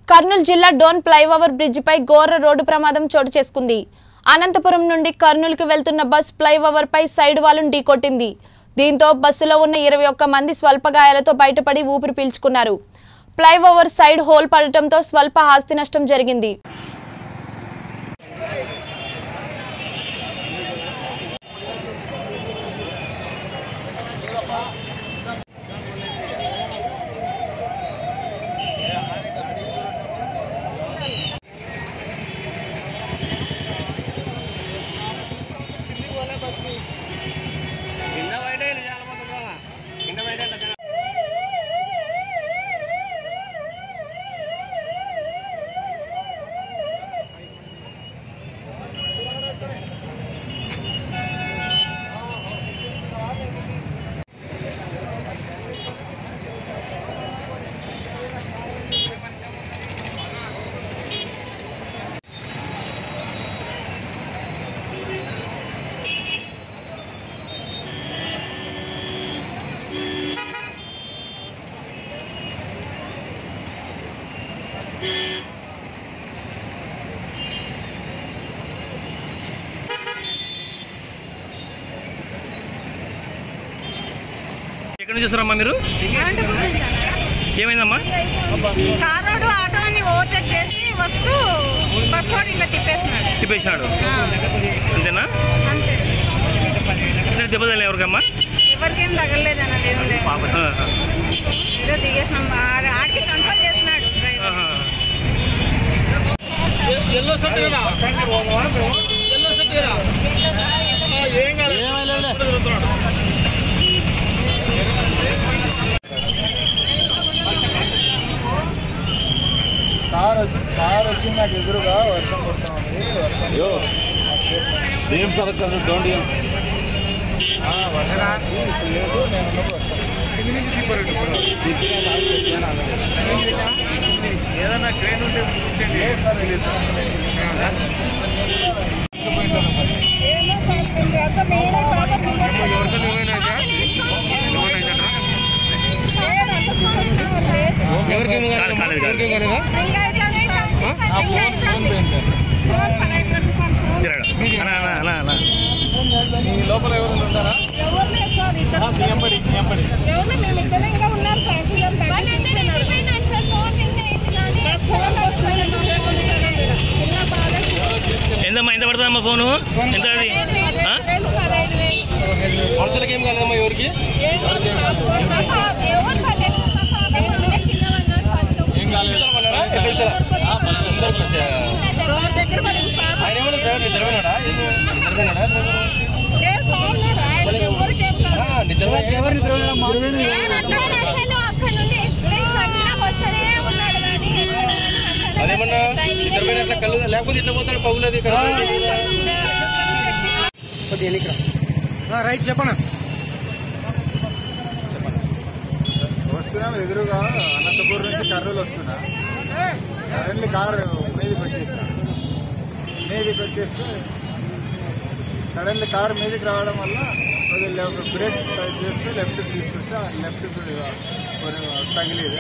కర్నూలు జిల్లా డోన్ ఫ్లైఓవర్ బ్రిడ్జిపై ఘోర రోడ్డు ప్రమాదం చోటు చేసుకుంది అనంతపురం నుండి కర్నూలుకి వెళ్తున్న బస్ ఫ్లైఓవర్ పై సైడ్ వాలును ఢీకొట్టింది దీంతో బస్సులో ఉన్న ఇరవై ఒక్క మంది స్వల్ప గాయాలతో బయటపడి ఊపిరి పీల్చుకున్నారు ఫ్లైఓవర్ సైడ్ హోల్ పడటంతో స్వల్ప ఆస్తి నష్టం జరిగింది కింద బయట చాలా మంది ఉన్నారు. కింద బయట దగ్గర ఎక్కడి నుంచి వస్తారమ్మా మీరు ఏమైందమ్మా కారోడు ఆటోని ఓవర్టేక్ చేసి వస్తూ బస్ వాడు ఇలా తిప్పేసినాడు తిప్పేసినాడు అంతేనా అంతే అంటే దెబ్బ తగిలిన ఎవరికమ్మా ఎవరికేం తగలలేదన్న దేవుడే ఆ, ఏదో దిగేసినాం ఆడ- ఆడికి కంట్రోల్ చేసినాడు డ్రైవర్ ఆహా. కార్ వచ్చి కార్ వచ్చింది నాకు ఎదురుగా వర్షం కొడుతూ ఉంది వర్షం ఏం సరస్సు డోంట్ ఆ, వర్షానికి ఇప్పుడు లేదు నేను ఉన్నప్పుడు వర్షం ఏదన్నా ట్రైన్ ఉంటే లేదు సార్ ఇది కాదు, కాలేదు, కాలేదు. తిరగడు. అలా, అలా, అలా, అలా. లోపల ఎవరు ఉంటారా ఎంపడి ఎంపడి ఎంతమ్మా ఎంత పడుతుందమ్మా ఫోను ఎంత అది ఆ? మనుషులకి ఏం కాలేదమ్మా ఎవరికి ఏం కాలేదు ఎట్లా ఇచ్చారా? ఆ, పర్లేదు, అందరికీ వచ్చాయా? ఆయన ఏమన్నా డ్రైవర్ నిద్రపోయినాడా నిద్రపోయినాడా ఆ, నిద్రపోయి ఎవరు నిద్రపోయినాడమ్మా? అదేమన్నా నిద్రపోయినట్ల కళ్ళు లేకపోతే ఇట్లా పోతాడు పగులది ఇక్కడ రైట్ చెప్పనా వస్తున్నాం ఎదురుగా అనంతపురం నుంచి కర్నూలు వస్తున్నా సడన్లీ కార్ మీదకి వచ్చేసిన మీదకి వచ్చేస్తే సడన్లీ కార్ మీదకి రావడం వల్ల కొద్దిగా లెఫ్ట్ బ్రేక్ ట్రై చేస్తే లెఫ్ట్ తీసుకొస్తే లెఫ్ట్ తగిలేదు